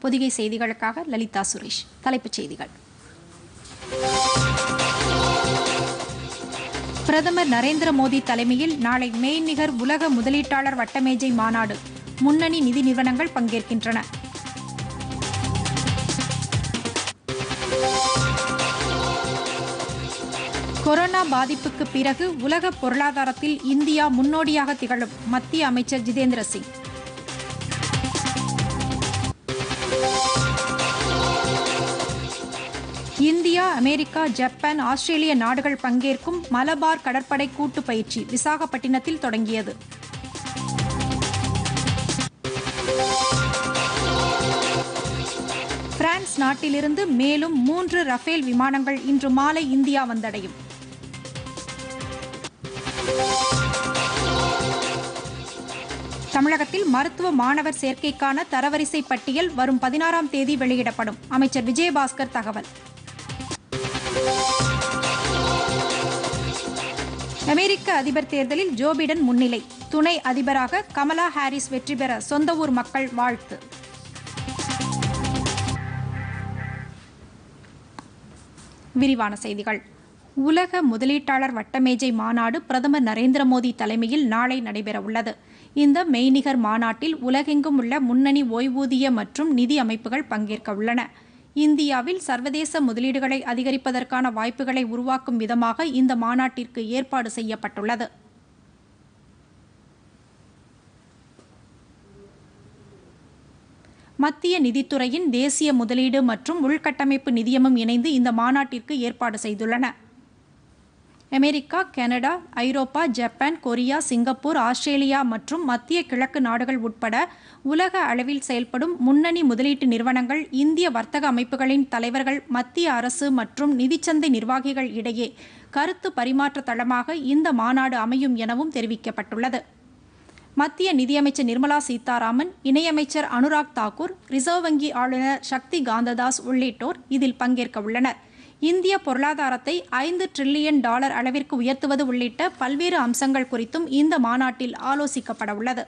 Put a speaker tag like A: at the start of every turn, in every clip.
A: பொதிகை செய்திகளுக்காக லலிதா சுரேஷ் தலைப்புச் செய்திகள் பிரதமர் நரேந்திர மோடி தலைமையில் நாளை மெய்நிகர் உலக முதலீட்டாளர் வட்டமேஜை மாநாடு முன்னணி நிதி நிறுவனங்கள் பங்கேற்கின்றன கொரோனா பாதிப்புக்கு பிறகு உலக பொருளாதாரத்தில் இந்தியா முன்னோடியாக திகழும் மத்திய அமைச்சர் Jitendra Singh India America Japan Australia நாடுகள் பங்கேற்கும் மலபார் கடற்படை கூட்டு பயிற்சி விசாகப்பட்டினத்தில் தொடங்கியது பிரான்ஸ் நாட்டிலிருந்து மேலும் மூன்று ரஃபேல் விமானங்கள் இன்று மாலை இந்தியா வந்தடையும் தமிழகத்தில் மருத்துவ மாணவர் சேர்க்கைக்கான தரவரிசை பட்டியல் வரும் பதினாறாம் தேதி வெளியிடப்படும் அமைச்சர் விஜயபாஸ்கர் தகவல் அமெரிக்க அதிபர் தேர்தலில் ஜோ பிடன் முன்னிலை துணை அதிபராக கமலா ஹாரிஸ் வெற்றி பெற சொந்த ஊர் மக்கள் வாழ்த்து விரிவான செய்திகள் உலக முதலீட்டாளர் வட்டமேஜை மாநாடு பிரதமர் நரேந்திர மோடி தலைமையில் நாளை நடைபெறவுள்ளது இந்த மெய்நிகர் மாநாட்டில் உலகெங்கும் உள்ள முன்னணி ஓய்வூதிய மற்றும் நிதி அமைப்புகள் பங்கேற்க உள்ளன இந்தியாவில் சர்வதேச முதலீடுகளை அதிகரிப்பதற்கான வாய்ப்புகளை உருவாக்கும் விதமாக இந்த மாநாட்டிற்கு ஏற்பாடு செய்யப்பட்டுள்ளது மத்திய நிதித்துறையின் தேசிய முதலீடு மற்றும் உள்கட்டமைப்பு நிதியமும் இணைந்து இந்த மாநாட்டிற்கு ஏற்பாடு செய்துள்ளன America Canada Europe Japan Korea Singapore Australia மற்றும் மத்திய கிழக்கு நாடுகள் உட்பட உலக அளவில் செயல்படும் முன்னணி முதலீட்டு நிறுவனங்கள் இந்திய வர்த்தக அமைப்புகளின் தலைவர்கள் மத்திய அரசு மற்றும் நிதிச்சந்தை நிர்வாகிகள் இடையே கருத்து பரிமாற்ற தளமாக இந்த மாநாடு அமையும் எனவும் தெரிவிக்கப்பட்டுள்ளது மத்திய நிதியமைச்சர் நிர்மலா சீதாராமன் இணையமைச்சர் அனுராக் தாக்கூர் ரிசர்வ் வங்கி ஆளுநர் சக்தி காந்ததாஸ் உள்ளிட்டோர் இதில் பங்கேற்க உள்ளனர் இந்திய பொருளாதாரத்தை ஐந்து டிரில்லியன் டாலர் அளவிற்கு உயர்த்துவது உள்ளிட்ட பல்வேறு அம்சங்கள் குறித்தும் இந்த மாநாட்டில் ஆலோசிக்கப்பட உள்ளது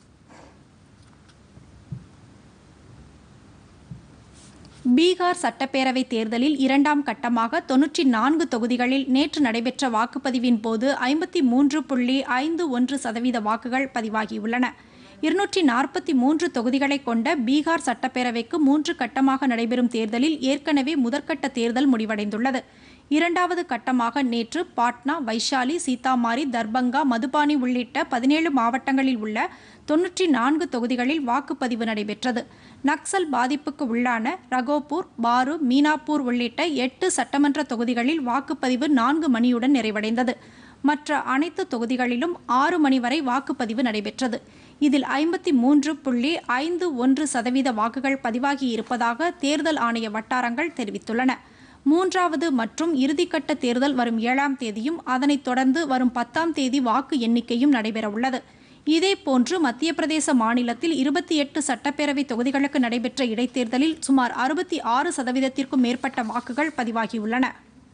A: பீகார் சட்டப்பேரவைத் தேர்தலில் இரண்டாம் கட்டமாக தொன்னூற்றி நான்கு தொகுதிகளில் நேற்று நடைபெற்ற வாக்குப்பதிவின் போது ஐம்பத்தி மூன்று புள்ளி ஐந்து ஒன்று சதவீத வாக்குகள் பதிவாகியுள்ளன இருநூற்றி நாற்பத்தி மூன்று தொகுதிகளை கொண்ட பீகார் சட்டப்பேரவைக்கு மூன்று கட்டமாக நடைபெறும் தேர்தலில் ஏற்கனவே முதற்கட்ட தேர்தல் முடிவடைந்துள்ளது இரண்டாவது கட்டமாக நேற்று பாட்னா வைஷாலி சீதாமாரி தர்பங்கா மதுபானி உள்ளிட்ட பதினேழு மாவட்டங்களில் உள்ள தொன்னூற்றி நான்கு தொகுதிகளில் வாக்குப்பதிவு நடைபெற்றது நக்சல் பாதிப்புக்கு உள்ளான ரகோபூர் பாரு மீனாப்பூர் உள்ளிட்ட எட்டு சட்டமன்ற தொகுதிகளில் வாக்குப்பதிவு நான்கு மணியுடன் நிறைவடைந்தது மற்ற அனைத்து தொகுதிகளிலும் ஆறு மணி வரை வாக்குப்பதிவு நடைபெற்றது இதில் ஐம்பத்தி மூன்று புள்ளி ஐந்து ஒன்று சதவீத வாக்குகள் பதிவாகி இருப்பதாக தேர்தல் ஆணைய வட்டாரங்கள் தெரிவித்துள்ளன மூன்றாவது மற்றும் இறுதிக்கட்ட தேர்தல் வரும் ஏழாம் தேதியும் அதனைத் தொடர்ந்து வரும் பத்தாம் தேதி வாக்கு எண்ணிக்கையும் நடைபெறவுள்ளது இதேபோன்று மத்திய பிரதேச மாநிலத்தில் இருபத்தி எட்டு சட்டப்பேரவை தொகுதிகளுக்கு நடைபெற்ற இடைத்தேர்தலில் சுமார் அறுபத்தி ஆறு சதவீதத்திற்கும் மேற்பட்ட வாக்குகள் பதிவாகியுள்ளன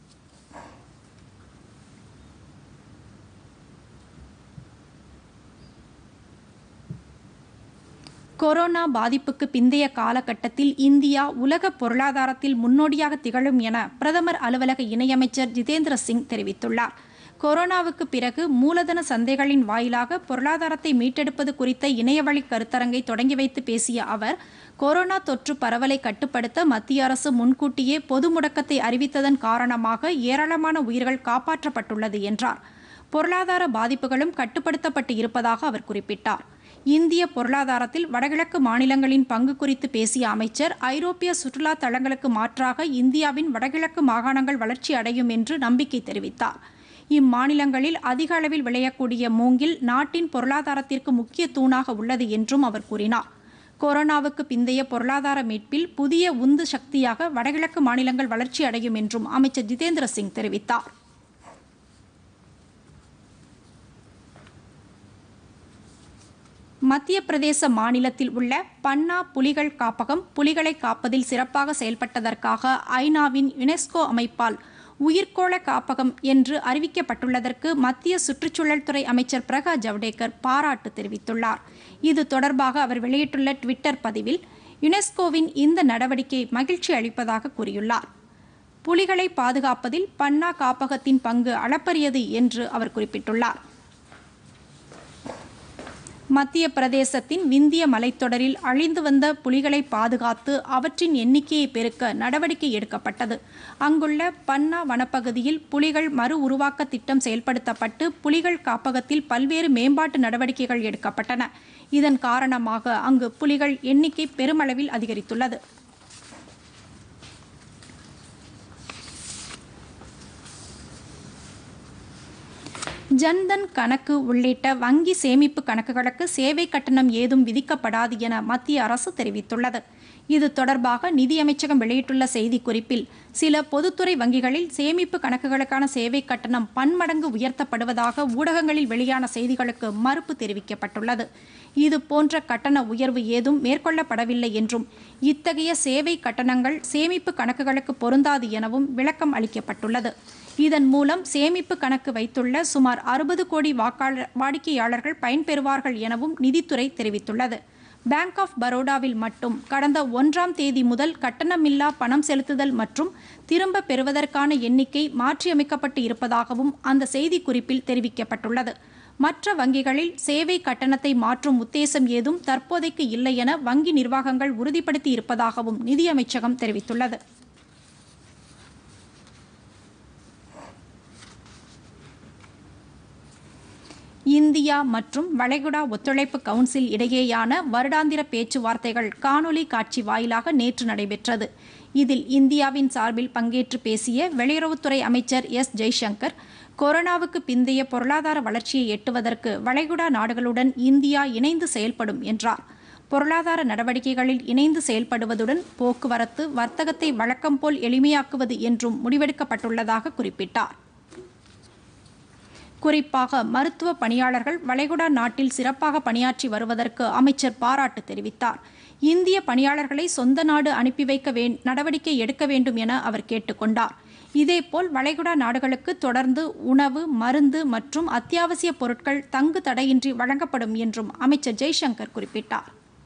A: கொரோனா பாதிப்புக்கு பிந்தைய காலகட்டத்தில் இந்தியா உலக பொருளாதாரத்தில் முன்னோடியாக திகழும் என பிரதமர் அலுவலக இணையமைச்சர் ஜிதேந்திர சிங் தெரிவித்துள்ளார் கொரோனாவுக்கு பிறகு மூலதன சந்தைகளின் வாயிலாக பொருளாதாரத்தை மீட்டெடுப்பது குறித்த இணையவழி கருத்தரங்கை தொடங்கி வைத்து பேசிய அவர் கொரோனா தொற்று பரவலை கட்டுப்படுத்த மத்திய அரசு முன்கூட்டியே பொது முடக்கத்தை அறிவித்ததன் காரணமாக ஏராளமான உயிர்கள் காப்பாற்றப்பட்டுள்ளது என்றார் பொருளாதார பாதிப்புகளும் கட்டுப்படுத்தப்பட்டு இருப்பதாக அவர் குறிப்பிட்டார் இந்திய பொருளாதாரத்தில் வடகிழக்கு மாநிலங்களின் பங்கு குறித்து பேசிய அமைச்சர் ஐரோப்பிய சுற்றுலா தலங்களுக்கு மாற்றாக இந்தியாவின் வடகிழக்கு மாகாணங்கள் வளர்ச்சி அடையும் என்று நம்பிக்கை தெரிவித்தார் இம்மாநிலங்களில் அதிக அளவில் விளையக்கூடிய மூங்கில் நாட்டின் பொருளாதாரத்திற்கு முக்கிய தூணாக உள்ளது என்றும் அவர் கூறினார் கொரோனாவுக்கு பிந்தைய பொருளாதார மீட்பில் புதிய உந்து சக்தியாக வடகிழக்கு மாநிலங்கள் வளர்ச்சி அடையும் என்றும் அமைச்சர் ஜிதேந்திர சிங் தெரிவித்தார் மத்திய பிரதேச மாநிலத்தில் உள்ள பன்னா புலிகள் காப்பகம் புலிகளை காப்பதில் சிறப்பாக செயல்பட்டதற்காக ஐநாவின் யுனெஸ்கோ அமைப்பால் உயிர்கோள காப்பகம் என்று அறிவிக்கப்பட்டுள்ளதற்கு மத்திய சுற்றுச்சூழல் துறை அமைச்சர் பிரகாஷ் ஜவடேகர் பாராட்டு தெரிவித்துள்ளார் இது தொடர்பாக அவர் வெளியிட்டுள்ள ட்விட்டர் பதிவில் யுனெஸ்கோவின் இந்த நடவடிக்கை மகிழ்ச்சி அளிப்பதாக கூறியுள்ளார் புலிகளை பாதுகாப்பதில் பன்னா காப்பகத்தின் பங்கு அளப்பரியது என்று அவர் குறிப்பிட்டுள்ளார் மத்திய பிரதேசத்தின் விந்திய மலைத்தொடரில் அழிந்து வந்த புலிகளை பாதுகாத்து அவற்றின் எண்ணிக்கையை பெருக்க நடவடிக்கை எடுக்கப்பட்டது அங்குள்ள பன்னா வனப்பகுதியில் புலிகள் மறு உருவாக்க திட்டம் செயல்படுத்தப்பட்டு புலிகள் காப்பகத்தில் பல்வேறு மேம்பாட்டு நடவடிக்கைகள் எடுக்கப்பட்டன இதன் காரணமாக அங்கு புலிகள் எண்ணிக்கை பெருமளவில் அதிகரித்துள்ளது ஜன்தன் கணக்கு உள்ளிட்ட வங்கி சேமிப்பு கணக்குகளுக்கு சேவை கட்டணம் ஏதும் விதிக்கப்படாது என மத்திய அரசு தெரிவித்துள்ளது இது தொடர்பாக நிதியமைச்சகம் வெளியிட்டுள்ள செய்திக்குறிப்பில் சில பொதுத்துறை வங்கிகளில் சேமிப்பு கணக்குகளுக்கான சேவை கட்டணம் பன்மடங்கு உயர்த்தப்படுவதாக ஊடகங்களில் வெளியான செய்திகளுக்கு மறுப்பு தெரிவிக்கப்பட்டுள்ளது இது போன்ற கட்டண உயர்வு ஏதும் மேற்கொள்ளப்படவில்லை என்றும் இத்தகைய சேவை கட்டணங்கள் சேமிப்பு கணக்குகளுக்கு பொருந்தாது எனவும் விளக்கம் அளிக்கப்பட்டுள்ளது இதன் மூலம் சேமிப்பு கணக்கு வைத்துள்ள சுமார் அறுபது கோடி வாக்காளர் வாடிக்கையாளர்கள் பயன்பெறுவார்கள் எனவும் நிதித்துறை தெரிவித்துள்ளது பேங்க் ஆஃப் பரோடாவில் மட்டும் கடந்த ஒன்றாம் தேதி முதல் கட்டணமில்லா பணம் செலுத்துதல் மற்றும் திரும்ப பெறுவதற்கான எண்ணிக்கை மாற்றியமைக்கப்பட்டு இருப்பதாகவும் அந்த செய்திக்குறிப்பில் தெரிவிக்கப்பட்டுள்ளது மற்ற வங்கிகளில் சேவை கட்டணத்தை மாற்றும் உத்தேசம் ஏதும் தற்போதைக்கு இல்லை என வங்கி நிர்வாகங்கள் உறுதிப்படுத்தி இருப்பதாகவும் நிதியமைச்சகம் தெரிவித்துள்ளது இந்தியா மற்றும் வளைகுடா ஒத்துழைப்பு கவுன்சில் இடையேயான வருடாந்திர பேச்சுவார்த்தைகள் காணொலி காட்சி வாயிலாக நேற்று நடைபெற்றது இதில் இந்தியாவின் சார்பில் பங்கேற்று பேசிய வெளியுறவுத்துறை அமைச்சர் எஸ் ஜெய்சங்கர் கொரோனாவுக்கு பிந்தைய பொருளாதார வளர்ச்சியை எட்டுவதற்கு வளைகுடா நாடுகளுடன் இந்தியா இணைந்து செயல்படும் என்றார் பொருளாதார நடவடிக்கைகளில் இணைந்து செயல்படுவதுடன் போக்குவரத்து வர்த்தகத்தை வழக்கம் போல் எளிமையாக்குவது என்றும் முடிவெடுக்கப்பட்டுள்ளதாக குறிப்பிட்டார் குறிப்பாக மருத்துவ பணியாளர்கள் வளைகுடா நாட்டில் சிறப்பாக பணியாற்றி வருவதற்கு அமைச்சர் பாராட்டு தெரிவித்தார் இந்திய பணியாளர்களை சொந்த நாடு அனுப்பி வைக்க வே நடவடிக்கை எடுக்க வேண்டும் என அவர் கேட்டுக்கொண்டார் இதேபோல் வளைகுடா நாடுகளுக்கு தொடர்ந்து உணவு மருந்து மற்றும் அத்தியாவசிய பொருட்கள் தங்கு தடையின்றி வழங்கப்படும் என்றும் அமைச்சர் ஜெய்சங்கர் குறிப்பிட்டார்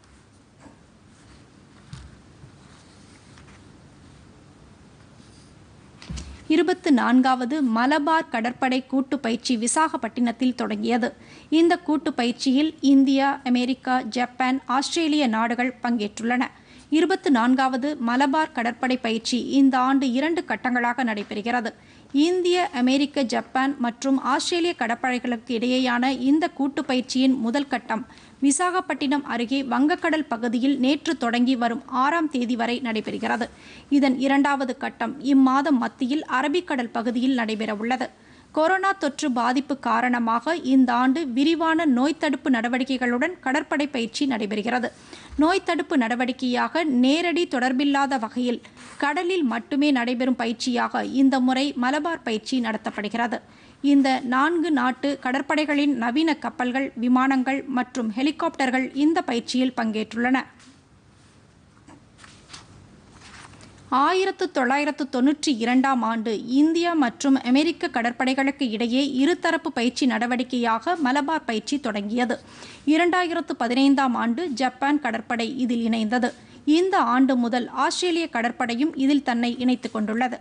A: இருபத்து நான்காவது மலபார் கடற்படை கூட்டு பயிற்சி விசாகப்பட்டினத்தில் தொடங்கியது இந்த கூட்டு பயிற்சியில் இந்தியா அமெரிக்கா ஜப்பான் ஆஸ்திரேலிய நாடுகள் பங்கேற்றுள்ளன இருபத்து நான்காவது மலபார் கடற்படை பயிற்சி இந்த ஆண்டு இரண்டு கட்டங்களாக நடைபெறுகிறது இந்திய அமெரிக்க ஜப்பான் மற்றும் ஆஸ்திரேலிய கடற்படைகளுக்கு இடையேயான இந்த கூட்டு பயிற்சியின் முதல் கட்டம் விசாகப்பட்டினம் அருகே வங்கக்கடல் பகுதியில் நேற்று தொடங்கி வரும் ஆறாம் தேதி வரை நடைபெறுகிறது இதன் இரண்டாவது கட்டம் இம்மாதம் மத்தியில் அரபிக்கடல் பகுதியில் நடைபெறவுள்ளது கொரோனா தொற்று பாதிப்பு காரணமாக இந்த ஆண்டு விரிவான நோய் தடுப்பு நடவடிக்கைகளுடன் கடற்படை பயிற்சி நடைபெறுகிறது நோய் தடுப்பு நடவடிக்கையாக நேரடி தொடர்பில்லாத வகையில் கடலில் மட்டுமே நடைபெறும் பயிற்சியாக இந்த முறை மலபார் பயிற்சி நடத்தப்படுகிறது இந்த நான்கு நாட்டு கடற்படைகளின் நவீன கப்பல்கள் விமானங்கள் மற்றும் ஹெலிகாப்டர்கள் இந்த பயிற்சியில் பங்கேற்றுள்ளன ஆயிரத்து தொள்ளாயிரத்து தொன்னூற்றி இரண்டாம் ஆண்டு இந்தியா மற்றும் அமெரிக்க கடற்படைகளுக்கு இடையே இருதரப்பு பயிற்சி நடவடிக்கையாக மலபார் பயிற்சி தொடங்கியது இரண்டாயிரத்து பதினைந்தாம் ஆண்டு ஜப்பான் கடற்படை இதில் இணைந்தது இந்த ஆண்டு முதல் ஆஸ்திரேலிய கடற்படையும் இதில் தன்னை இணைத்துக் கொண்டுள்ளது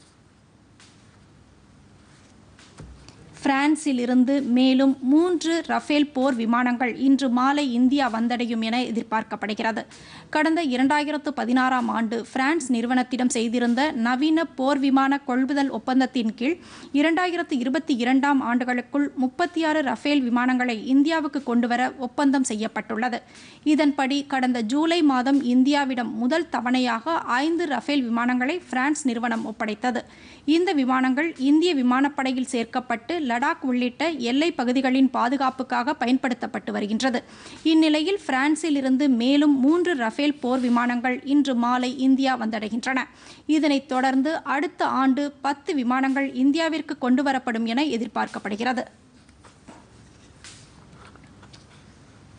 A: பிரான்சில் இருந்து மேலும் மூன்று ரஃபேல் போர் விமானங்கள் இன்று மாலை இந்தியா வந்தடையும் என எதிர்பார்க்கப்படுகிறது கடந்த இரண்டாயிரத்து பதினாறாம் ஆண்டு பிரான்ஸ் நிறுவனத்திடம் செய்திருந்த நவீன போர் விமான கொள்முதல் ஒப்பந்தத்தின் கீழ் இரண்டாயிரத்து இருபத்தி இரண்டாம் ஆண்டுகளுக்குள் முப்பத்தி ஆறு ரஃபேல் விமானங்களை இந்தியாவுக்கு கொண்டுவர ஒப்பந்தம் செய்யப்பட்டுள்ளது இதன்படி கடந்த ஜூலை மாதம் இந்தியாவிடம் முதல் தவணையாக ஐந்து ரஃபேல் விமானங்களை பிரான்ஸ் நிறுவனம் ஒப்படைத்தது இந்த விமானங்கள் இந்திய விமானப்படையில் சேர்க்கப்பட்டு லடாக் உள்ளிட்ட எல்லை பகுதிகளின் பாதுகாப்புக்காக பயன்படுத்தப்பட்டு வருகின்றது இந்நிலையில் பிரான்சில் இருந்து மேலும் மூன்று ரஃபேல் போர் விமானங்கள் இன்று மாலை இந்தியா வந்தடைகின்றன இதனைத் தொடர்ந்து அடுத்த ஆண்டு பத்து விமானங்கள் இந்தியாவிற்கு கொண்டு வரப்படும் என எதிர்பார்க்கப்படுகிறது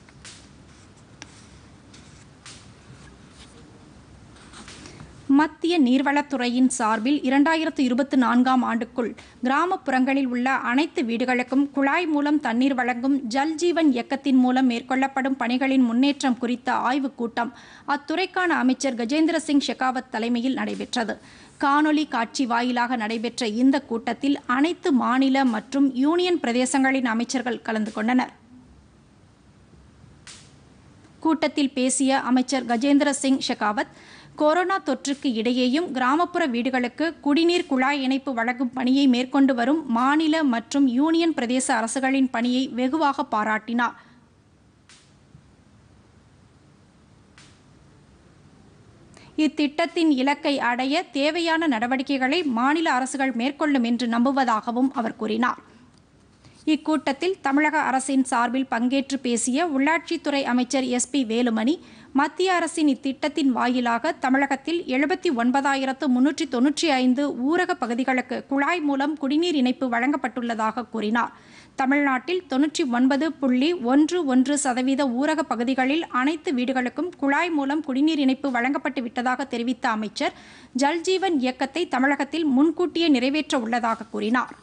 A: மத்திய மத்திய நீர்வளத்துறையின் சார்பில் இரண்டாயிரத்து இருபத்தி நான்காம் ஆண்டுக்குள் கிராமப்புறங்களில் உள்ள அனைத்து வீடுகளுக்கும் குழாய் மூலம் தண்ணீர் வழங்கும் ஜல் ஜீவன் இயக்கத்தின் மூலம் மேற்கொள்ளப்படும் பணிகளின் முன்னேற்றம் குறித்த ஆய்வுக் கூட்டம் அத்துறைக்கான அமைச்சர் கஜேந்திர சிங் ஷெகாவத் தலைமையில் நடைபெற்றது காணொலி காட்சி வாயிலாக நடைபெற்ற இந்த கூட்டத்தில் அனைத்து மாநில மற்றும் யூனியன் பிரதேசங்களின் அமைச்சர்கள் கலந்து கொண்டனர் கூட்டத்தில் பேசிய அமைச்சர் கஜேந்திர சிங் ஷெகாவத் கொரோனா தொற்றுக்கு இடையேயும் கிராமப்புற வீடுகளுக்கு குடிநீர் குழாய் இணைப்பு வழங்கும் பணியை மேற்கொண்டு வரும் மாநில மற்றும் யூனியன் பிரதேச அரசுகளின் பணியை வெகுவாக பாராட்டினார் இத்திட்டத்தின் இலக்கை அடைய தேவையான நடவடிக்கைகளை மாநில அரசுகள் மேற்கொள்ளும் என்று நம்புவதாகவும் அவர் கூறினார் இக்கூட்டத்தில் தமிழக அரசின் சார்பில் பங்கேற்று பேசிய உள்ளாட்சித்துறை அமைச்சர் எஸ் பி வேலுமணி மத்திய அரசின் இத்திட்டத்தின் வாயிலாக தமிழகத்தில் எழுபத்தி ஒன்பதாயிரத்து முன்னூற்றி தொன்னூற்றி ஐந்து ஊரக பகுதிகளுக்கு குழாய் மூலம் குடிநீர் இணைப்பு வழங்கப்பட்டுள்ளதாக கூறினார் தமிழ்நாட்டில் தொன்னூற்றி ஒன்பது புள்ளி ஒன்று ஒன்று சதவீத ஊரக பகுதிகளில் அனைத்து வீடுகளுக்கும் குழாய் மூலம் குடிநீர் இணைப்பு வழங்கப்பட்டு விட்டதாக தெரிவித்த அமைச்சர் ஜல்ஜீவன் இயக்கத்தை தமிழகத்தில் முன்கூட்டியே நிறைவேற்ற உள்ளதாக கூறினார்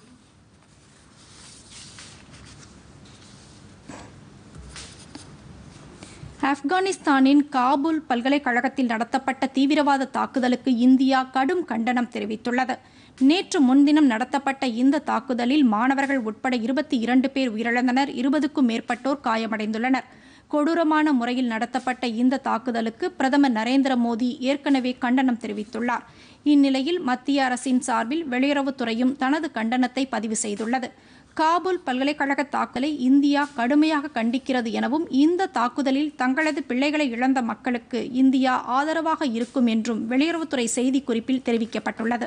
A: ஆப்கானிஸ்தானின் காபூல் பல்கலைக்கழகத்தில் நடத்தப்பட்ட தீவிரவாத தாக்குதலுக்கு இந்தியா கடும் கண்டனம் தெரிவித்துள்ளது நேற்று முன்தினம் நடத்தப்பட்ட இந்த தாக்குதலில் மாணவர்கள் உட்பட இருபத்தி இரண்டு பேர் உயிரிழந்தனர் இருபதுக்கும் மேற்பட்டோர் காயமடைந்துள்ளனர் கொடூரமான முறையில் நடத்தப்பட்ட இந்த தாக்குதலுக்கு பிரதமர் நரேந்திர மோடி ஏற்கனவே கண்டனம் தெரிவித்துள்ளார் இந்நிலையில் மத்திய அரசின் சார்பில் வெளியுறவுத்துறையும் தனது கண்டனத்தை பதிவு செய்துள்ளது காபூல் பல்கலைக்கழக தாக்கலை இந்தியா கடுமையாக கண்டிக்கிறது எனவும் இந்த தாக்குதலில் தங்களது பிள்ளைகளை இழந்த மக்களுக்கு இந்தியா ஆதரவாக இருக்கும் என்றும் வெளியுறவுத்துறை செய்திக்குறிப்பில் தெரிவிக்கப்பட்டுள்ளது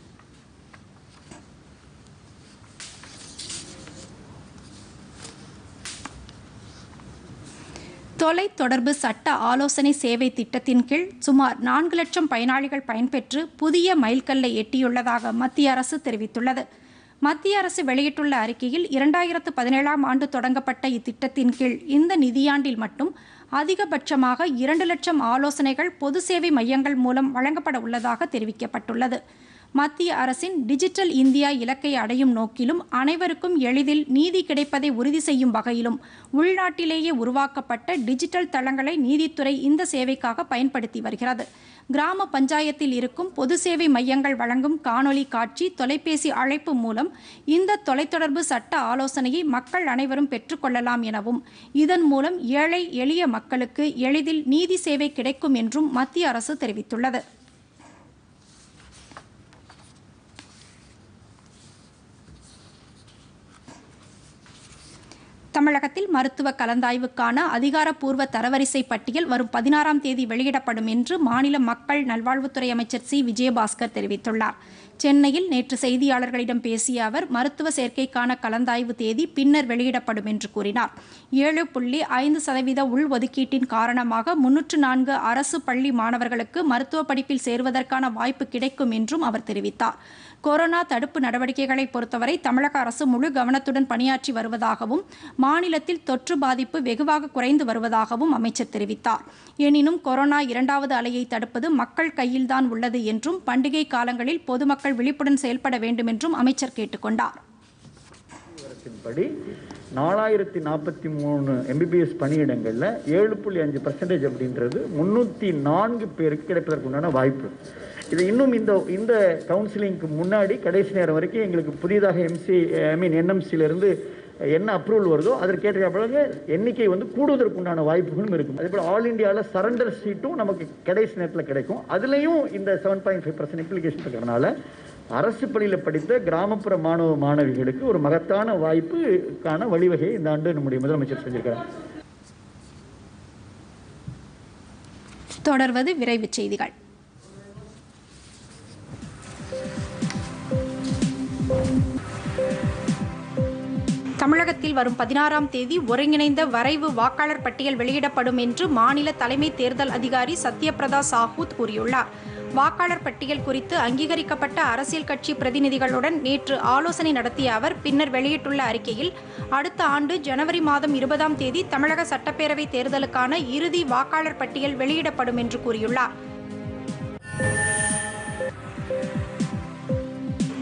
A: தொலைத்தொடர்பு சட்ட ஆலோசனை சேவை திட்டத்தின் கீழ் சுமார் நான்கு லட்சம் பயனாளிகள் பயன்பெற்று புதிய மைல்கல்லை எட்டியுள்ளதாக மத்திய அரசு தெரிவித்துள்ளது மத்திய அரசு வெளியிட்டுள்ள அறிக்கையில் இரண்டாயிரத்து பதினேழாம் ஆண்டு தொடங்கப்பட்ட இத்திட்டத்தின் கீழ் இந்த நிதியாண்டில் மட்டும் அதிகபட்சமாக இரண்டு லட்சம் ஆலோசனைகள் பொது சேவை மையங்கள் மூலம் வழங்கப்பட உள்ளதாக தெரிவிக்கப்பட்டுள்ளது மத்திய அரசின் டிஜிட்டல் இந்தியா இலக்கை அடையும் நோக்கிலும் அனைவருக்கும் எளிதில் நீதி கிடைப்பதை உறுதி செய்யும் வகையிலும் உள்நாட்டிலேயே உருவாக்கப்பட்ட டிஜிட்டல் தளங்களை நீதித்துறை இந்த சேவைக்காக பயன்படுத்தி வருகிறது கிராம பஞ்சாயத்தில் இருக்கும் பொது சேவை மையங்கள் வழங்கும் காணொலி காட்சி தொலைபேசி அழைப்பு மூலம் இந்த தொலைத்தொடர்பு சட்ட ஆலோசனையை மக்கள் அனைவரும் பெற்றுக்கொள்ளலாம் எனவும் இதன் மூலம் ஏழை எளிய மக்களுக்கு எளிதில் நீதி சேவை கிடைக்கும் என்றும் மத்திய அரசு தெரிவித்துள்ளது தமிழகத்தில் மருத்துவ கலந்தாய்வுக்கான அதிகாரப்பூர்வ தரவரிசை பட்டியல் வரும் பதினாறாம் தேதி வெளியிடப்படும் என்று மாநில மக்கள் நல்வாழ்வுத்துறை அமைச்சர் சி விஜயபாஸ்கர் தெரிவித்துள்ளார் சென்னையில் நேற்று செய்தியாளர்களிடம் பேசிய அவர் மருத்துவ சேர்க்கைக்கான கலந்தாய்வு தேதி பின்னர் வெளியிடப்படும் என்று கூறினார் ஏழு புள்ளி ஐந்து சதவீத உள்ஒதுக்கீட்டின் காரணமாக முன்னூற்று நான்கு அரசு பள்ளி மாணவர்களுக்கு மருத்துவ படிப்பில் சேருவதற்கான வாய்ப்பு கிடைக்கும் என்றும் அவர் தெரிவித்தார் கொரோனா தடுப்பு நடவடிக்கைகளை பொறுத்தவரை தமிழக அரசு முழு கவனத்துடன் பணியாற்றி வருவதாகவும் மாநிலத்தில் தொற்று பாதிப்பு வெகுவாக குறைந்து வருவதாகவும் அமைச்சர் தெரிவித்தார் எனினும் கொரோனா இரண்டாவது அலையை தடுப்பது மக்கள் கையில்தான் உள்ளது என்றும் பண்டிகை காலங்களில் பொதுமக்கள் விழிப்புடன் செயல்பட வேண்டும் என்றும் அமைச்சர் கேட்டுக்கொண்டார்
B: படி நாலாயிரத்தி நாற்பத்தி மூணு எம்பிபிஎஸ் பணியிடங்களில் ஏழு புள்ளி அஞ்சு பர்சன்டேஜ் அப்படின்றது முந்நூற்றி நான்கு பேருக்கு கிடைப்பதற்கு உண்டான வாய்ப்பு இது இன்னும் இந்த இந்த கவுன்சிலிங்க்கு முன்னாடி கடைசி நேரம் வரைக்கும் எங்களுக்கு புதிதாக எம்சி ஐ மீன் என்எம்சியிலேருந்து என்ன அப்ரூவல் வருதோ அதற்கேற்ற பிறகு எண்ணிக்கை வந்து கூடுவதற்கு உண்டான வாய்ப்புகளும் இருக்கும் அதே போல் ஆல் இந்தியாவில் சரண்டர் சீட்டும் நமக்கு கடைசி நேரத்தில் கிடைக்கும் அதுலேயும் இந்த seven point five percent implication இருக்கிறதுனால அரசு பள்ளியில் படித்த கிராமப்புற மாணவ மாணவிகளுக்கு ஒரு மகத்தான வாய்ப்புக்கான வழிவகையை இந்த ஆண்டு நம்முடைய முதலமைச்சர் செஞ்சிருக்கிறார்
A: தொடர்வது விரைவுச் செய்திகள் தமிழகத்தில் வரும் பதினாறாம் தேதி ஒருங்கிணைந்த வரைவு வாக்காளர் பட்டியல் வெளியிடப்படும் என்று மாநில தலைமை தேர்தல் அதிகாரி சத்யபிரதா சாஹூ கூறியுள்ளார் வாக்காளர் பட்டியல் குறித்து அங்கீகரிக்கப்பட்ட அரசியல் கட்சி பிரதிநிதிகளுடன் நேற்று ஆலோசனை நடத்திய அவர் பின்னர் வெளியிட்டுள்ள அறிக்கையில் அடுத்த ஆண்டு ஜனவரி மாதம் இருபதாம் தேதி தமிழக சட்டப்பேரவை தேர்தலுக்கான இறுதி வாக்காளர் பட்டியல் வெளியிடப்படும் என்று கூறியுள்ளார்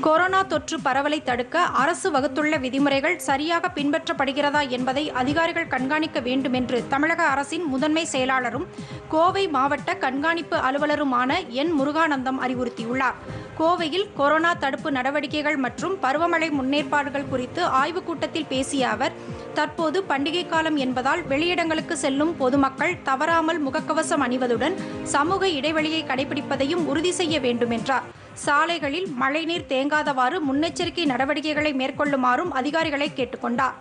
A: கொரோனா தொற்று பரவலை தடுக்க அரசு வகுத்துள்ள விதிமுறைகள் சரியாக பின்பற்றப்படுகிறதா என்பதை அதிகாரிகள் கண்காணிக்க வேண்டும் என்று தமிழக அரசின் முதன்மை செயலாளரும் கோவை மாவட்ட கண்காணிப்பு அலுவலருமான என் முருகானந்தம் அறிவுறுத்தியுள்ளார் கோவையில் கொரோனா தடுப்பு நடவடிக்கைகள் மற்றும் பருவமழை முன்னேற்பாடுகள் குறித்து ஆய்வுக் கூட்டத்தில் பேசிய அவர் தற்போது பண்டிகை காலம் என்பதால் வெளியிடங்களுக்கு செல்லும் பொதுமக்கள் தவறாமல் முகக்கவசம் அணிவதுடன் சமூக இடைவெளியை கடைபிடிப்பதையும் உறுதி செய்ய வேண்டும் என்றார் சாலைகளில் மழைநீர் தேங்காதவாறு முன்னெச்சரிக்கை நடவடிக்கைகளை மேற்கொள்ளுமாறும் அதிகாரிகளை கேட்டுக்கொண்டார்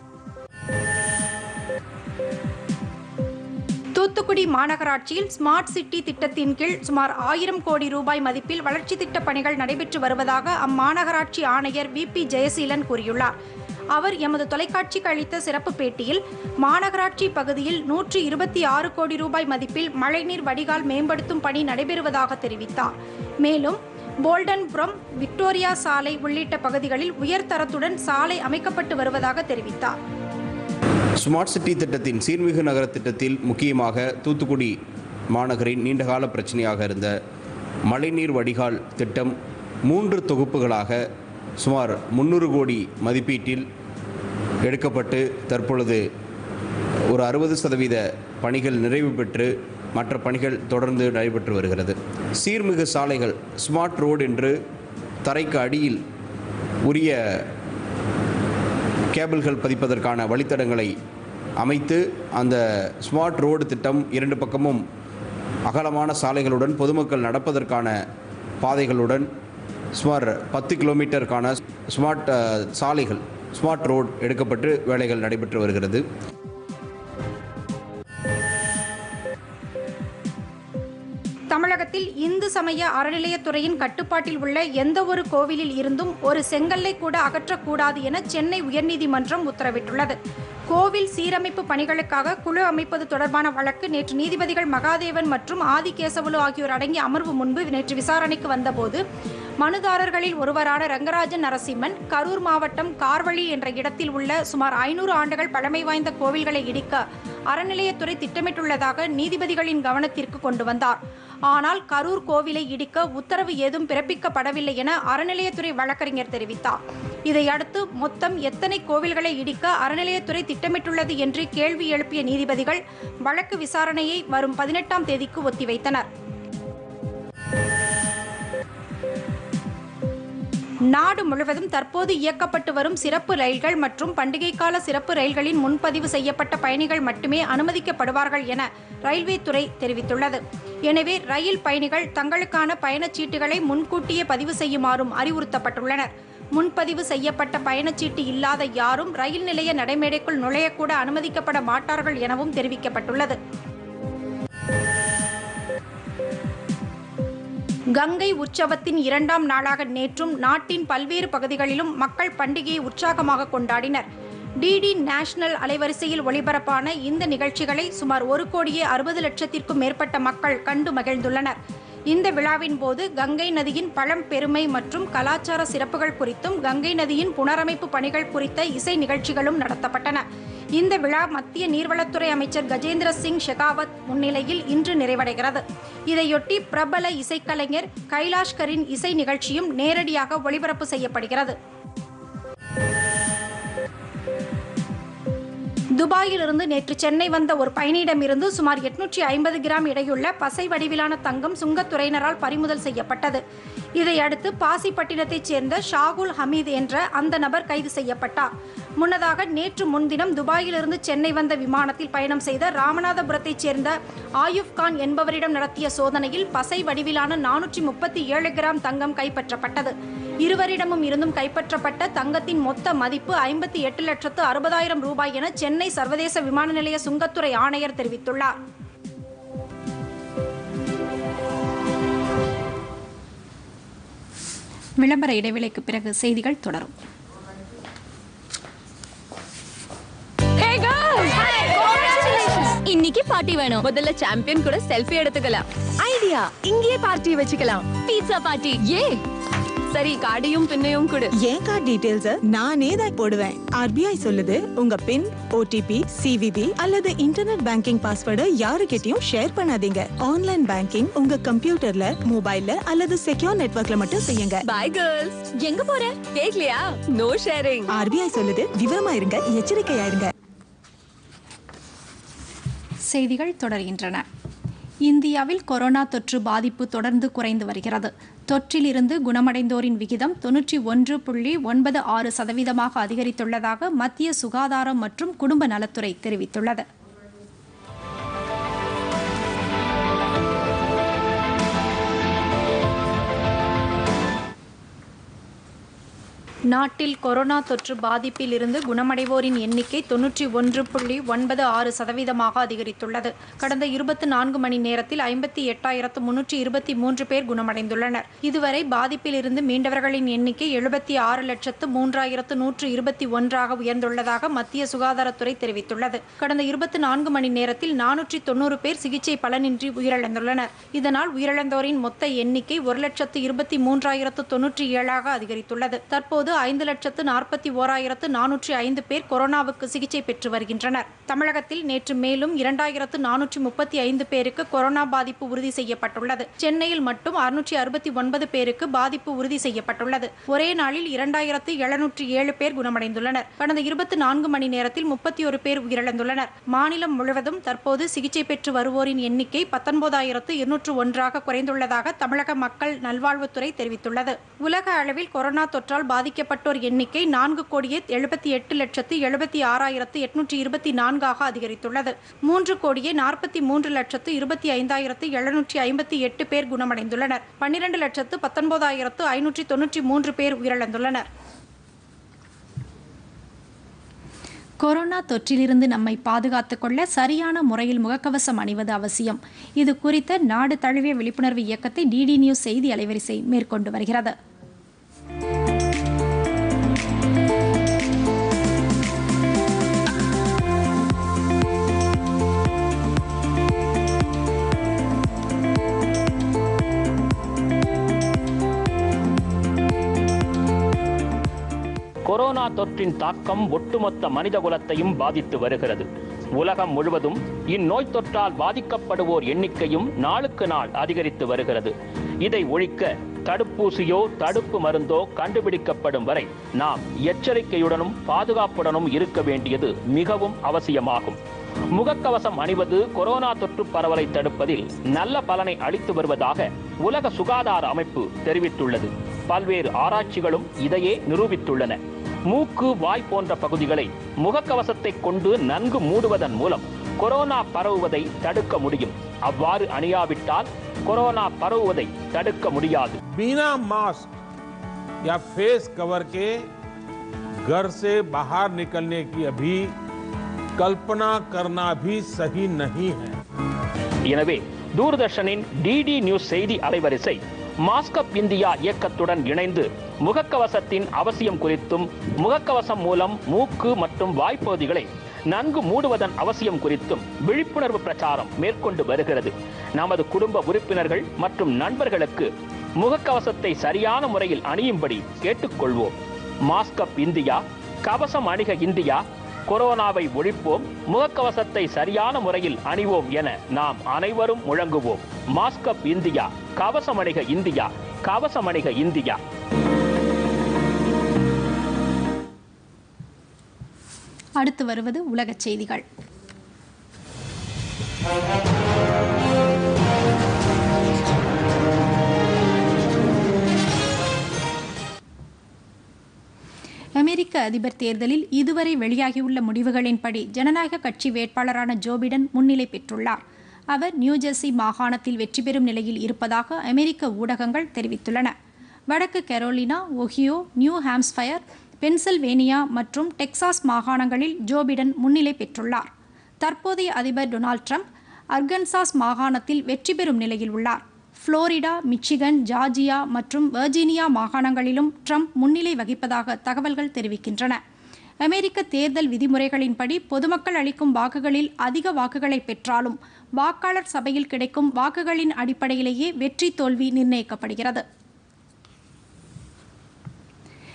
A: தூத்துக்குடி மாநகராட்சியில் ஸ்மார்ட் சிட்டி திட்டத்தின் கீழ் சுமார் ஆயிரம் கோடி ரூபாய் மதிப்பில் வளர்ச்சி திட்டப் பணிகள் நடைபெற்று வருவதாக அம்மாநகராட்சி ஆணையர் வி பி ஜெயசீலன் கூறியுள்ளார் அவர் எமது தொலைக்காட்சிக்கு அளித்த சிறப்பு பேட்டியில் மாநகராட்சி பகுதியில் நூற்றி இருபத்தி ஆறு கோடி ரூபாய் மதிப்பில் மழைநீர் வடிகால் மேம்படுத்தும் பணி நடைபெறுவதாக தெரிவித்தார் மேலும் போல்டன்புரம் விக்டோரியா சாலை உள்ளிட்ட பகுதிகளில் உயர்தரத்துடன் சாலை அமைக்கப்பட்டு வருவதாக தெரிவித்தார்
C: ஸ்மார்ட் சிட்டி திட்டத்தின் சீர்மிகு நகர திட்டத்தில் முக்கியமாக தூத்துக்குடி மாநகரின் நீண்டகால பிரச்சனையாக இருந்த மழைநீர் வடிகால் திட்டம் மூன்று தொகுப்புகளாக சுமார் முந்நூறு கோடி மதிப்பீட்டில் எடுக்கப்பட்டு தற்பொழுது ஒரு அறுபது சதவீத பணிகள் நிறைவு பெற்று மற்ற பணிகள் தொடர்ந்து நடைபெற்று வருகிறது சீர்மிகு சாலைகள் ஸ்மார்ட் ரோடு என்று தரைக்கு அடியில் உரிய கேபிள்கள் பதிப்பதற்கான வழித்தடங்களை அமைத்து அந்த ஸ்மார்ட் ரோடு திட்டம் இரண்டு பக்கமும் அகலமான சாலைகளுடன் பொதுமக்கள் நடப்பதற்கான பாதைகளுடன் சுமார் பத்து கிலோமீட்டருக்கான ஸ்மார்ட் அஹ், சாலைகள் ஸ்மார்ட் ரோடு எடுக்கப்பட்டு வேலைகள் நடைபெற்று வருகிறது
A: தமிழகத்தில் இந்து சமய அறநிலையத்துறையின் கட்டுப்பாட்டில் உள்ள எந்த ஒரு கோவிலில் இருந்தும் ஒரு செங்கல்லை கூட அகற்றக்கூடாது என சென்னை உயர்நீதிமன்றம் உத்தரவிட்டுள்ளது கோவில் சீரமைப்பு பணிகளுக்காக குழு அமைப்பது தொடர்பான வழக்கு நேற்று நீதிபதிகள் மகாதேவன் மற்றும் ஆதிகேசவலு ஆகியோர் அடங்கிய அமர்வு முன்பு நேற்று விசாரணைக்கு வந்தபோது மனுதாரர்களில் ஒருவரான ரங்கராஜன் நரசிம்மன் கரூர் மாவட்டம் கார்வழி என்ற இடத்தில் உள்ள சுமார் ஐநூறு ஆண்டுகள் பழமை வாய்ந்த கோவில்களை இடிக்க அறநிலையத்துறை திட்டமிட்டுள்ளதாக நீதிபதிகளின் கவனத்திற்கு கொண்டு வந்தார் ஆனால் கரூர் கோவிலை இடிக்க உத்தரவு ஏதும் பிறப்பிக்கப்படவில்லை என அறநிலையத்துறை வழக்கறிஞர் தெரிவித்தார் இதையடுத்து மொத்தம் எத்தனை கோவில்களை இடிக்க அறநிலையத்துறை திட்டமிட்டுள்ளது என்று கேள்வி எழுப்பிய நீதிபதிகள் வழக்கு விசாரணையை வரும் பதினெட்டாம் தேதிக்கு ஒத்திவைத்தனர் நாடு முழுவதும் தற்போது இயக்கப்பட்டு வரும் சிறப்பு ரயில்கள் மற்றும் பண்டிகை கால சிறப்பு ரயில்களின் முன்பதிவு செய்யப்பட்ட பயணிகள் மட்டுமே அனுமதிக்கப்படுவார்கள் என ரயில்வே துறை தெரிவித்துள்ளது எனவே ரயில் பயணிகள் தங்களுக்கான பயணச்சீட்டுகளை முன்கூட்டியே பதிவு செய்யுமாறும் அறிவுறுத்தப்பட்டுள்ளனர் முன்பதிவு செய்யப்பட்ட பயணச்சீட்டு இல்லாத யாரும் ரயில் நிலைய நடைமேடைக்குள் நுழையக்கூட அனுமதிக்கப்பட மாட்டார்கள் எனவும் தெரிவிக்கப்பட்டுள்ளது கங்கை உற்சவத்தின் இரண்டாம் நாளாக நேற்றும் நாட்டின் பல்வேறு பகுதிகளிலும் மக்கள் பண்டிகையை உற்சாகமாக கொண்டாடினர் டிடி நேஷனல் அலைவரிசையில் ஒளிபரப்பான இந்த நிகழ்ச்சிகளை சுமார் ஒரு கோடியே அறுபது லட்சத்திற்கும் மேற்பட்ட மக்கள் கண்டு மகிழ்ந்துள்ளனர் இந்த விழாவின் போது கங்கை நதியின் பழம் பெருமை மற்றும் கலாச்சார சிறப்புகள் குறித்தும் கங்கை நதியின் புனரமைப்பு பணிகள் குறித்த இசை நிகழ்ச்சிகளும் நடத்தப்பட்டன இந்த விழா மத்திய நீர்வளத்துறை அமைச்சர் கஜேந்திர சிங் ஷெகாவத் முன்னிலையில் இன்று நிறைவடைகிறது இதையொட்டி பிரபல இசைக்கலைஞர் கைலாஷ்கரின் இசை நிகழ்ச்சியும் நேரடியாக ஒளிபரப்பு செய்யப்படுகிறது துபாயிலிருந்து நேற்று சென்னை வந்த ஒரு பயணியிடமிருந்து சுமார் எட்நூற்றி ஐம்பது கிராம் எடையுள்ள பசை வடிவிலான தங்கம் சுங்கத்துறையினரால் பறிமுதல் செய்யப்பட்டது இதையடுத்து பாசிப்பட்டினத்தைச் சேர்ந்த ஷாகுல் ஹமீத் என்ற அந்த நபர் கைது செய்யப்பட்டார் முன்னதாக நேற்று முன்தினம் துபாயிலிருந்து சென்னை வந்த விமானத்தில் பயணம் செய்த ராமநாதபுரத்தைச் சேர்ந்த ஆயுப் கான் என்பவரிடம் நடத்திய சோதனையில் பசை வடிவிலான நானூற்றி முப்பத்தி ஏழு கிராம் தங்கம் கைப்பற்றப்பட்டது இருவரிடமும் இருந்தும் கைப்பற்றப்பட்ட தங்கத்தின் மொத்த மதிப்பு ஐம்பத்தி எட்டு லட்சத்து அறுபதாயிரம் ரூபாய் என சென்னை சர்வதேச விமான நிலைய சுங்கத்துறை ஆணையர் தெரிவித்துள்ளார் விளம்பர இடைவேளைக்கு பிறகு செய்திகள் தொடரும்
D: இன்னைக்கு பார்ட்டி வேணும் முதல்ல சாம்பியன் கூட செல்ஃபி எடுத்துக்கலாம் ஐடியா இங்கேயே பார்ட்டி வச்சுக்கலாம் பீட்சா பார்ட்டி ஏ சரி கார்டையும் பின்னையும் கொடு
E: என் கார்டு டீடைல்ஸ் நானே தான் போடுவேன் ஆர்பிஐ சொல்லுது உங்க பின் ஓடிபி சிவிவி அல்லது இன்டர்நெட் பேங்கிங் பாஸ்வேர்டை யாருக்கிட்டயும் ஷேர் பண்ணாதீங்க ஆன்லைன் பேங்கிங் உங்க கம்ப்யூட்டர்ல மொபைல்ல அல்லது செக்யூர் நெட்வொர்க்ல மட்டும் செய்யுங்க
D: பை கேர்ள்ஸ் எங்க போற கேக்கலையா நோ ஷேரிங்
E: ஆர்பிஐ சொல்லுது விவரமா இருங்க எச்சரிக்கையா இருங்க
A: செய்திகள் தொடர்கின்றன இந்தியாவில் கொரோனா தொற்று பாதிப்பு தொடர்ந்து குறைந்து வருகிறது தொற்றிலிருந்து குணமடைந்தோரின் விகிதம் தொன்னூற்றி ஒன்று புள்ளி ஒன்பது ஆறு சதவீதமாக அதிகரித்துள்ளதாக மத்திய சுகாதாரம் மற்றும் குடும்ப நலத்துறை தெரிவித்துள்ளது நாட்டில் கொரோனா தொற்று பாதிப்பில் இருந்து குணமடைவோரின் எண்ணிக்கை தொன்னூற்றி ஒன்று புள்ளி ஒன்பது ஆறு சதவீதமாக அதிகரித்துள்ளது கடந்த இருபத்தி நான்கு மணி நேரத்தில் ஐம்பத்தி எட்டாயிரத்து முன்னூற்றி இருபத்தி மூன்று பேர் குணமடைந்துள்ளனர் இதுவரை பாதிப்பில் இருந்து மீண்டவர்களின் எண்ணிக்கை எழுபத்தி ஆறு லட்சத்து மூன்றாயிரத்து நூற்று இருபத்தி ஒன்றாக உயர்ந்துள்ளதாக மத்திய சுகாதாரத்துறை தெரிவித்துள்ளது கடந்த இருபத்தி நான்கு மணி நேரத்தில் நானூற்றி தொண்ணூறு பேர் சிகிச்சை பலனின்றி உயிரிழந்துள்ளனர் இதனால் உயிரிழந்தோரின் மொத்த எண்ணிக்கை ஒரு லட்சத்து இருபத்தி மூன்றாயிரத்து தொன்னூற்றி ஏழாக அதிகரித்துள்ளது தற்போது ஐந்து லட்சத்து நாற்பத்தி ஓராயிரத்து நானூற்றி ஐந்து பேர் கொரோனாவுக்கு சிகிச்சை பெற்று வருகின்றனர் தமிழகத்தில் நேற்று மேலும் இரண்டாயிரத்து நானூற்றி முப்பத்தி ஐந்து பேருக்கு கொரோனா பாதிப்பு உறுதி செய்யப்பட்டுள்ளது சென்னையில் மட்டும் அறுநூற்றி அறுபத்தி ஒன்பது பேருக்கு பாதிப்பு உறுதி செய்யப்பட்டுள்ளது ஒரே நாளில் இரண்டாயிரத்து எழுநூற்றி ஏழு பேர் குணமடைந்துள்ளனர் கடந்த இருபத்தி நான்கு மணி நேரத்தில் முப்பத்தி ஒரு பேர் உயிரிழந்துள்ளனர் மாநிலம் முழுவதும் தற்போது சிகிச்சை பெற்று வருவோரின் எண்ணிக்கை பத்தொன்பதாயிரத்து இருநூற்று ஒன்றாக குறைந்துள்ளதாக தமிழக மக்கள் நல்வாழ்வுத்துறை தெரிவித்துள்ளது உலக அளவில் கொரோனா தொற்றால் பாதிக்கப்பட்டோர் எண்ணிக்கை நான்கு கோடியே எழுபத்தி எட்டு லட்சத்து எழுபத்தி ஆறாயிரத்து எட்நூற்றி இருபத்தி நான்காக அதிகரித்துள்ளது மூன்று கோடியே நாற்பத்தி மூன்று லட்சத்து இருபத்தி ஐந்தாயிரத்து எழுநூற்றி ஐம்பத்தி எட்டு பேர் குணமடைந்துள்ளனர் பன்னிரண்டு லட்சத்து பத்தொன்பதாயிரத்து ஐநூற்றி தொன்னூற்றி மூன்று பேர் உயிரிழந்துள்ளனர் கொரோனா தொற்றிலிருந்து நம்மை பாதுகாத்துக் கொள்ள சரியான முறையில் முகக்கவசம் அணிவது அவசியம் இது குறித்த நாடு தழுவிய விழிப்புணர்வு இயக்கத்தை டிடி நியூஸ் செய்தி அலைவரிசை மேற்கொண்டு வருகிறது
F: கொரோனா தொற்றின் தாக்கம் ஒட்டுமொத்த மனிதகுலத்தையும் பாதித்து வருகிறது உலகம் முழுவதும் இந்நோய் தொற்றால் பாதிக்கப்படுவோர் எண்ணிக்கையும் நாளுக்கு நாள் அதிகரித்து வருகிறது இதை ஒழிக்க தடுப்பூசியோ தடுப்பு மருந்தோ கண்டுபிடிக்கப்படும் வரை நாம் எச்சரிக்கையுடனும் பாதுகாப்புடனும் இருக்க வேண்டியது மிகவும் அவசியமாகும் முகக்கவசம் அணிவது கொரோனா தொற்று பரவலை தடுப்பதில் நல்ல பலனை அளித்து வருவதாக உலக சுகாதார அமைப்பு தெரிவித்துள்ளது பல்வேறு ஆராய்ச்சிகளும் இதையே நிரூபித்துள்ளன மூக்கு வாய் போன்ற பகுதிகளை முகக்கவசத்தை கொண்டு நன்கு மூடுவதன் மூலம் கொரோனா பரவுவதை தடுக்க முடியும் அவ்வாறு அணியாவிட்டால் கொரோனா பரவுவதை தடுக்க முடியாது
G: बिना मास्क या फेस कवर के घर से बाहर निकलने की अभी कल्पना करना भी सही नहीं है
F: எனவே தூர்தர்ஷனின் டிடி நியூஸ் செய்தி அலைவரிசை மாஸ்கப் இந்தியா இயக்கத்துடன் இணைந்து முகக்கவசத்தின் அவசியம் குறித்தும் முகக்கவசம் மூலம் மூக்கு மற்றும் வாய்ப்பகுதிகளை நன்கு மூடுவதன் அவசியம் குறித்தும் விழிப்புணர்வு பிரச்சாரம் மேற்கொண்டு வருகிறது நமது குடும்ப உறுப்பினர்கள் மற்றும் நண்பர்களுக்கு முகக்கவசத்தை சரியான முறையில் அணியும்படி கேட்டுக்கொள்வோம் மாஸ்கப் இந்தியா கவசம் அணிக இந்தியா கொரோனாவை ஒழிப்போம் முகக்கவசத்தை சரியான முறையில் அணிவோம் என நாம் அனைவரும் முழங்குவோம் மாஸ்கப் இந்தியா கவசம் அணிக இந்தியா கவசம் அணிக இந்தியா
A: அடுத்து வருவது உலகச் செய்திகள் அமெரிக்க அதிபர் தேர்தலில் இதுவரை வெளியாகியுள்ள முடிவுகளின்படி ஜனநாயக கட்சி வேட்பாளரான ஜோ பிடன் முன்னிலை பெற்றுள்ளார் அவர் நியூஜெர்சி மாகாணத்தில் வெற்றி பெறும் நிலையில் இருப்பதாக அமெரிக்க ஊடகங்கள் தெரிவித்துள்ளன வடக்கு Carolina Ohio New Hampshire Pennsylvania மற்றும் டெக்சாஸ் மாகாணங்களில் ஜோ பிடன் முன்னிலை பெற்றுள்ளார் தற்போதைய அதிபர் டொனால்ட் ட்ரம்ப் அர்கன்சாஸ் மாகாணத்தில் வெற்றி பெறும் நிலையில் உள்ளார் புளோரிடா மிச்சிகன் ஜார்ஜியா மற்றும் வெர்ஜீனியா மாகாணங்களிலும் ட்ரம்ப் முன்னிலை வகிப்பதாக தகவல்கள் தெரிவிக்கின்றன அமெரிக்க தேர்தல் விதிமுறைகளின்படி பொதுமக்கள் அளிக்கும் வாக்குகளில் அதிக வாக்குகளை பெற்றாலும் வாக்காளர் சபையில் கிடைக்கும் வாக்குகளின் அடிப்படையிலேயே வெற்றி தோல்வி நிர்ணயிக்கப்படுகிறது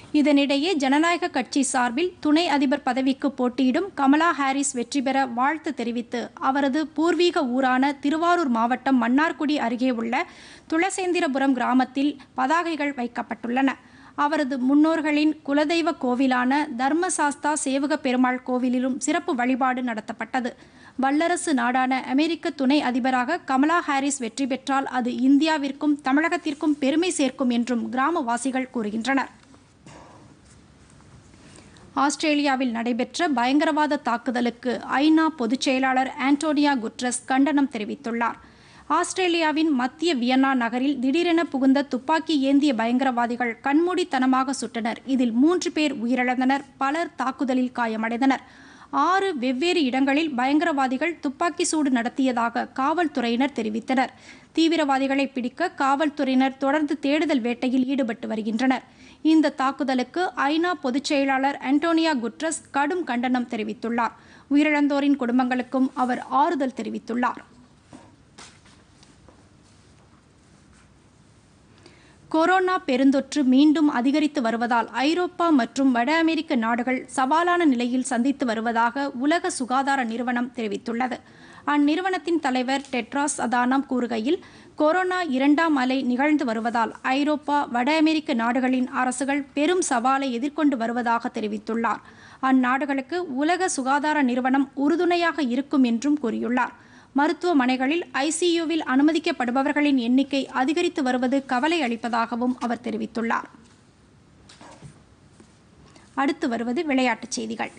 A: இதனிடையே ஜனநாயக கட்சி சார்பில் துணை அதிபர் பதவிக்கு போட்டியிடும் கமலா ஹாரிஸ் வெற்றி பெற வாழ்த்து தெரிவித்து அவரது பூர்வீக ஊரான திருவாரூர் மாவட்டம் மன்னார்குடி அருகே உள்ள துளசேந்திரபுரம் கிராமத்தில் பதாகைகள் வைக்கப்பட்டுள்ளன அவரது முன்னோர்களின் குலதெய்வ கோவிலான தர்மசாஸ்தா சேவக பெருமாள் கோவிலிலும் சிறப்பு வழிபாடு நடத்தப்பட்டது வல்லரசு நாடான அமெரிக்க துணை அதிபராக கமலா ஹாரிஸ் வெற்றி பெற்றால் அது இந்தியாவிற்கும் தமிழகத்திற்கும் பெருமை சேர்க்கும் என்றும் கிராமவாசிகள் கூறுகின்றனர் ஆஸ்திரேலியாவில் நடைபெற்ற பயங்கரவாத தாக்குதலுக்கு ஐநா பொதுச் செயலாளர் ஆண்டோனியா குட்ரஸ் கண்டனம் தெரிவித்துள்ளார் ஆஸ்திரேலியாவின் மத்திய வியன்னா நகரில் திடீரென புகுந்த துப்பாக்கி ஏந்திய பயங்கரவாதிகள் கண்மூடித்தனமாக சுட்டனர் இதில் மூன்று பேர் உயிரிழந்தனர் பலர் தாக்குதலில் காயமடைந்தனர் ஆறு வெவ்வேறு இடங்களில் பயங்கரவாதிகள் துப்பாக்கி சூடு நடத்தியதாக காவல்துறையினர் தெரிவித்தனர் தீவிரவாதிகளை பிடிக்க காவல்துறையினர் தொடர்ந்து தேடுதல் வேட்டையில் ஈடுபட்டு வருகின்றனர் இந்த தாக்குதலுக்கு ஐநா பொதுச் செயலாளர் அன்டோனியா குட்ரஸ் கடும் கண்டனம் தெரிவித்துள்ளார் உயிரிழந்தோரின் குடும்பங்களுக்கும் அவர் ஆறுதல் தெரிவித்துள்ளார் கொரோனா பெருந்தொற்று மீண்டும் அதிகரித்து வருவதால் ஐரோப்பா மற்றும் வட அமெரிக்க நாடுகள் சவாலான நிலையில் சந்தித்து வருவதாக உலக சுகாதார நிறுவனம் தெரிவித்துள்ளது அந்நிறுவனத்தின் தலைவர் டெட்ராஸ் அதானம் கூறுகையில் கொரோனா இரண்டாம் அலை நிகழ்ந்து வருவதால் ஐரோப்பா வட அமெரிக்க நாடுகளின் அரசுகள் பெரும் சவாலை எதிர்கொண்டு வருவதாக தெரிவித்துள்ளார் அந்நாடுகளுக்கு உலக சுகாதார நிறுவனம் உறுதுணையாக இருக்கும் என்றும் கூறியுள்ளார் மருத்துவமனைகளில் ஐசியூவில் அனுமதிக்கப்படுபவர்களின் எண்ணிக்கை அதிகரித்து வருவது கவலை அளிப்பதாகவும் அவர் தெரிவித்துள்ளார் அடுத்து வருவது விளையாட்டுச் செய்திகள்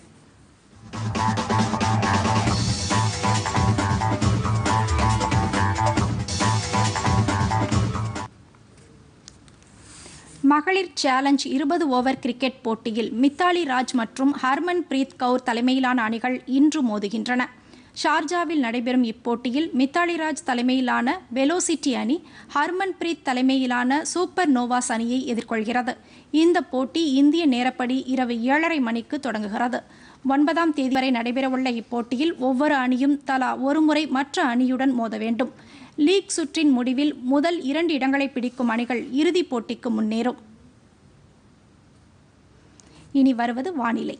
A: மகளிர் சேலஞ்ச் இருபது ஓவர் கிரிக்கெட் போட்டியில் மித்தாலி ராஜ் மற்றும் ஹர்மன் பிரீத் கவுர் தலைமையிலான அணிகள் இன்று மோதுகின்றன ஷார்ஜாவில் நடைபெறும் இப்போட்டியில் மித்தாலி ராஜ் தலைமையிலான வெலோசிட்டி அணி ஹர்மன் பிரீத் தலைமையிலான சூப்பர் நோவாஸ் அணியை எதிர்கொள்கிறது இந்த போட்டி இந்திய நேரப்படி இரவு ஏழரை மணிக்கு தொடங்குகிறது ஒன்பதாம் தேதி வரை நடைபெறவுள்ள இப்போட்டியில் ஒவ்வொரு அணியும் தலா ஒருமுறை மற்ற அணியுடன் மோத வேண்டும் லீக் சுற்றின் முடிவில் முதல் இரண்டு இடங்களை பிடிக்கும் அணிகள் இறுதிப் போட்டிக்கு முன்னேறும் இனி வருவது வானிலை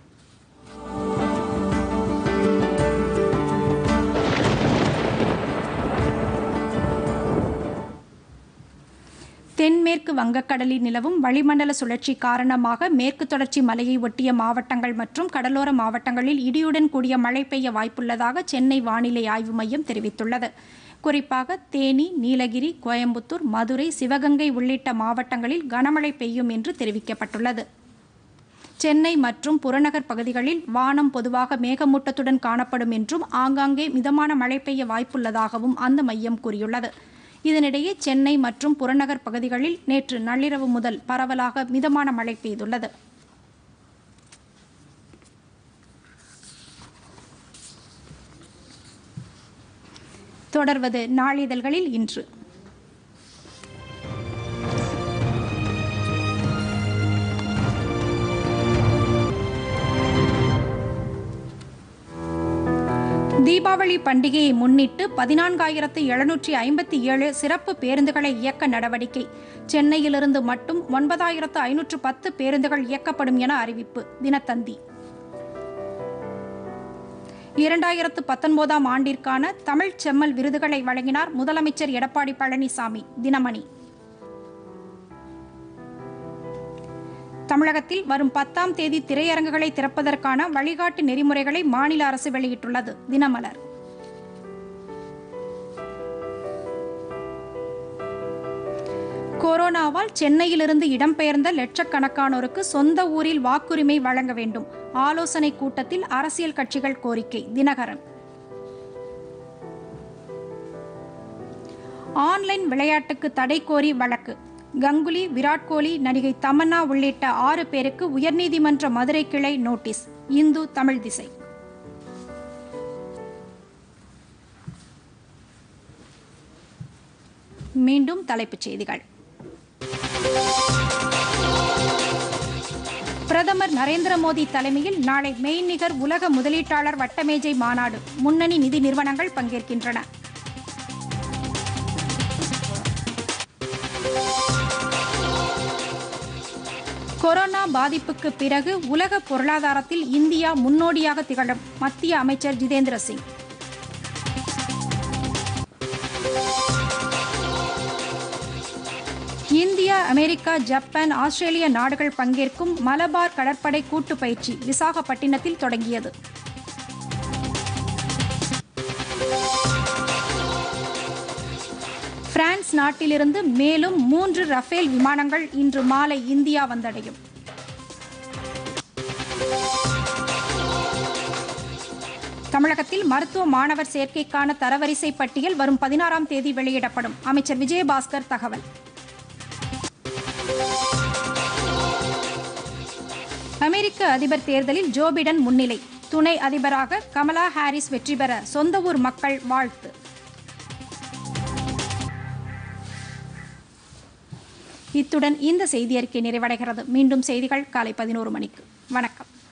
A: தென்மேற்கு வங்கக்கடலில் நிலவும் வளிமண்டல சுழற்சி காரணமாக மேற்கு தொடர்ச்சி மலையை ஒட்டிய மாவட்டங்கள் மற்றும் கடலோர மாவட்டங்களில் இடியுடன் கூடிய மழை பெய்ய வாய்ப்புள்ளதாக சென்னை வானிலை ஆய்வு மையம் தெரிவித்துள்ளது குறிப்பாக தேனி நீலகிரி கோயம்புத்தூர் மதுரை சிவகங்கை உள்ளிட்ட மாவட்டங்களில் கனமழை பெய்யும் என்று தெரிவிக்கப்பட்டுள்ளது சென்னை மற்றும் புறநகர் பகுதிகளில் வானம் பொதுவாக மேகமூட்டத்துடன் காணப்படும் என்றும் ஆங்காங்கே மிதமான மழை பெய்ய வாய்ப்புள்ளதாகவும் அந்த மையம் கூறியுள்ளது இதனிடையே சென்னை மற்றும் புறநகர் பகுதிகளில் நேற்று நள்ளிரவு முதல் பரவலாக மிதமான மழை பெய்துள்ளது தொடர்வது நாளிதழ்களில் இன்று தீபாவளி பண்டிகையை முன்னிட்டு பதினான்காயிரத்து எழுநூற்றி ஐம்பத்தி ஏழு சிறப்பு பேருந்துகளை இயக்க நடவடிக்கை சென்னையிலிருந்து மட்டும் ஒன்பதாயிரத்து ஐநூற்று பத்து பேருந்துகள் இயக்கப்படும் என அறிவிப்பு தினத்தந்தி இரண்டாயிரத்து பத்தொன்பதாம் ஆண்டிற்கான தமிழ் செம்மல் விருதுகளை வழங்கினார் முதலமைச்சர் எடப்பாடி பழனிசாமி தினமணி தமிழகத்தில் வரும் பத்தாம் தேதி திரையரங்குகளை திறப்பதற்கான வழிகாட்டு நெறிமுறைகளை மாநில அரசு வெளியிட்டுள்ளது தினமலர் கொரோனாவால் சென்னையிலிருந்து இடம்பெயர்ந்த லட்சக்கணக்கானோருக்கு சொந்த ஊரில் வாக்குரிமை வழங்க வேண்டும் ஆலோசனை கூட்டத்தில் அரசியல் கட்சிகள் கோரிக்கை தினகரன் ஆன்லைன் விளையாட்டுக்கு தடை கோரி வழக்கு கங்குலி விராட் கோலி நடிகை தமன்னா உள்ளிட்ட ஆறு பேருக்கு உயர்நீதிமன்ற மதுரை கிளை நோட்டீஸ் இந்து தமிழ் திசை மீண்டும் தலைப்புச் செய்திகள் பிரதமர் நரேந்திர மோடி தலைமையில் நாளை மெய்நிகர் உலக முதலீட்டாளர் வட்டமேஜை மாநாடு முன்னணி நிதி நிறுவனங்கள் பங்கேற்கின்றன கொரோனா பாதிப்புக்கு பிறகு உலக பொருளாதாரத்தில் இந்தியா முன்னோடியாக திகழும் மத்திய அமைச்சர் Jitendra Singh India America Japan Australia நாடுகள் பங்கேற்கும் மலபார் கடற்படை கூட்டு பயிற்சி விசாகப்பட்டினத்தில் தொடங்கியது பிரான்ஸ் நாட்டிலிருந்து மேலும் மூன்று ரஃபேல் விமானங்கள் இன்று மாலை இந்தியா வந்தடையும் தமிழகத்தில் மருத்துவ மாணவர் சேர்க்கைக்கான தரவரிசை பட்டியல் வரும் பதினாறாம் தேதி வெளியிடப்படும் அமைச்சர் விஜயபாஸ்கர் தகவல் அமெரிக்க அதிபர் தேர்தலில் ஜோ பிடன் முன்னிலை துணை அதிபராக கமலா ஹாரிஸ் வெற்றி பெற சொந்த ஊர் மக்கள் வாழ்த்து இத்துடன் இந்த செய்தி அறிக்கை நிறைவடைகிறது மீண்டும் செய்திகள் காலை பதினோரு மணிக்கு வணக்கம்